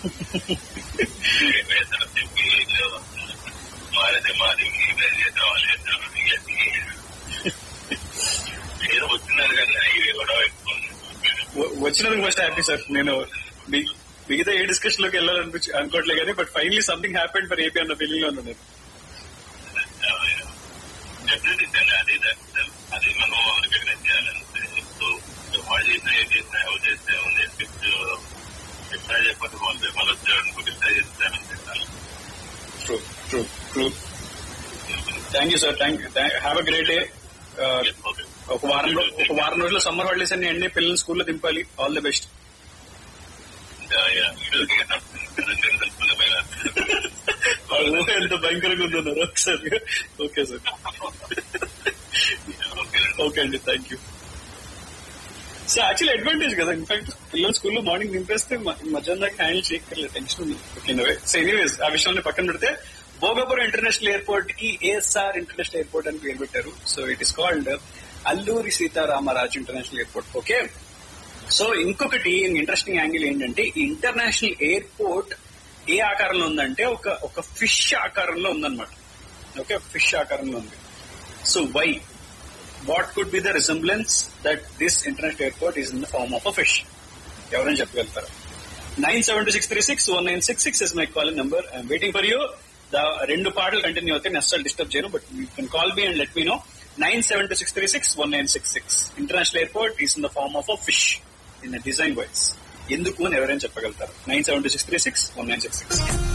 వేతనం చెప్పి మారితే మాది మీరు చేద్దాం వాళ్ళు చేద్దాం ఇవన్నీ ఏదో వచ్చినారు కానీ అవి గొడవ ఎక్కువ ఉంది. వ- వచ్చినందుకు ఫస్ట్ హ్యాపీ సార్ నేను మి- మిగతా ఏ డిస్కషన్ లోకి వెళ్ళాలనిపించి అనుకోవట్లే కానీ but finally something happened for AP అన్న ఫీలింగ్ లో ఉన్నాను నేను డెఫినెట్లీ సార్ అది అది మనం రికగ్నైజ్ చేయాలంటే సో వాళ్ళు చేసినా ఏం చేసినా ఎవరు చేస్తే ఉంది ఫిక్స్ ఎట్లా చెప్పదు వాళ్ళు మళ్ళీ వచ్చారు అనుకో ఎట్లా చేస్తారంటే true true true thank you sir thank you have a great day okay ఒక వారం రో- ఒక వారం రోజులు సమ్మర్ హాలిడేస్ అన్ని అన్ని పిల్లల్ని స్కూల్లో దింపాలి ఆల్ ది బెస్ట్ ఇంకా వీడియోకి తెలుసుకునే బయలు ఎంత భయంకరంగా ఉందన్నారు ఒకసారి ఓకే సార్ ఓకే ఓకే అండి thank you so actually advantage కదా ఇన్ఫాక్ట్ పిల్లలు స్కూల్లో మార్నింగ్ నింపేస్తే మ- మధ్యాహ్నం దాకా హ్యాండిల్ చేయక్కర్లేదు టెన్షన్ ఉంది ఓకే సో ఎనీవేస్ ఆ విషయాన్ని పక్కన పెడితే భోగాపురం ఇంటర్నేషనల్ ఎయిర్పోర్ట్ కి ఏఎస్ఆర్ ఇంటర్నేషనల్ ఎయిర్పోర్ట్ అని పేరు పెట్టారు so it is called Alluri Sitaramaraju international airport okay so ఇంకొకటి ఇంట్రెస్టింగ్ యాంగిల్ ఏంటంటే ఈ ఇంటర్నేషనల్ ఎయిర్పోర్ట్ ఏ ఆకారంలో ఉందంటే ఒక ఒక ఫిష్ ఆకారంలో ఉందన్నమాట ఓకే ఫిష్ ఆకారంలో ఉంది so why what could be the resemblance that this international airport is in the form of a fish ఎవరైనా చెప్పగలుగుతారు nine seven two six three six one nine six six is my call number I'm waiting for you the రెండు పాటలు continue అవుతాయి నేను అస్సలు disturb చేయను but you can call me and let me know nine seven two six three six one nine six six international airport is in the form of a fish in design wise ఎందుకు అని ఎవరైనా చెప్పగలుగుతారు nine seven two six three six one nine six six